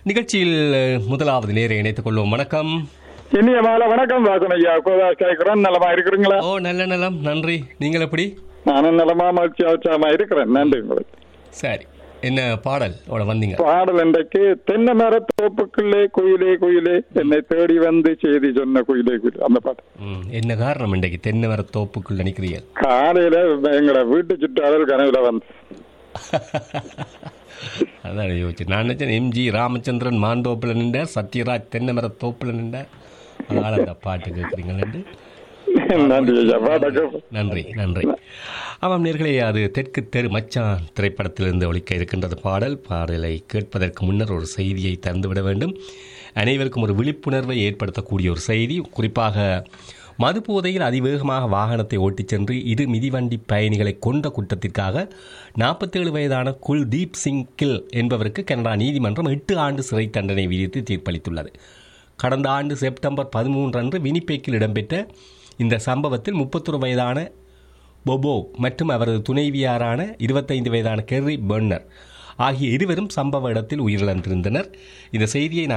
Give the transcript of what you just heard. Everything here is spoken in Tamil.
நிகழ்ச்சியில் அஹ், முதலாவது நேரை இணைத்துக் கொள்வோம் வணக்கம் இனிய மாலை வணக்கம் வாசன் ஐயா கோதாஸ் கேட்கிறேன் நலமா இருக்கிறீங்களா ஓ நல்ல நலம் நன்றி நீங்கள் எப்படி நானும் நலமா மகிழ்ச்சி உற்சாகமா இருக்கிறேன் நன்றி உங்களுக்கு சரி என்ன பாடல் ஓட வந்தீங்க பாடல் இன்றைக்கு தென்னை மர தோப்புக்குள்ளே குயிலே குயிலே என்னை தேடி வந்து செய்தி சொன்ன குயிலே குயில் அந்த பாட்டு ம், என்ன காரணம் இன்றைக்கு தென்னை மர தோப்புக்குள் நினைக்கிறீர்கள் காலையில எங்களோட வீட்டு சுற்றாடல் கனவுல வந்து அதான் யோசிச்சு நான் நினைச்சேன் எம்ஜி ராமச்சந்திரன் மாந்தோப்பில் நின்றார் சத்யராஜ் தென்னை மர தோப்பில் நின்றார் அதனால் அந்த பாட்டு கேட்குறீங்களேன்னு நன்றி ஐயா பாடக்கு நன்றி நன்றி ஆமாம் நேர்களே அது தெற்கு தெரு மச்சான் திரைப்படத்திலிருந்து ஒழிக்க இருக்கின்றது பாடல் பாடலை கேட்பதற்கு முன்னர் ஒரு செய்தியை தந்துவிட வேண்டும் அனைவருக்கும் ஒரு விழிப்புணர்வை ஏற்படுத்தக்கூடிய ஒரு செய்தி குறிப்பாக மது போதையில் அதிவேகமாக வாகனத்தை ஓட்டிச் சென்று இரு மிதிவண்டி பயணிகளை கொண்ட குற்றத்திற்காக நாற்பத்தேழு வயதான குல்தீப் சிங் கில் என்பவருக்கு கனடா நீதிமன்றம் எட்டு ஆண்டு சிறை தண்டனை விதித்து தீர்ப்பளித்துள்ளது கடந்த ஆண்டு செப்டம்பர் பதிமூன்று அன்று வினிபேக்கில் இடம்பெற்ற இந்த சம்பவத்தில் முப்பத்தொரு வயதான பொபோ மற்றும் அவரது துணைவியாரான இருபத்தைந்து வயதான கெர்ரி பெர்னர் ஆகிய இருவரும் சம்பவ இடத்தில் உயிரிழந்திருந்தனர் இந்த செய்தியை நான்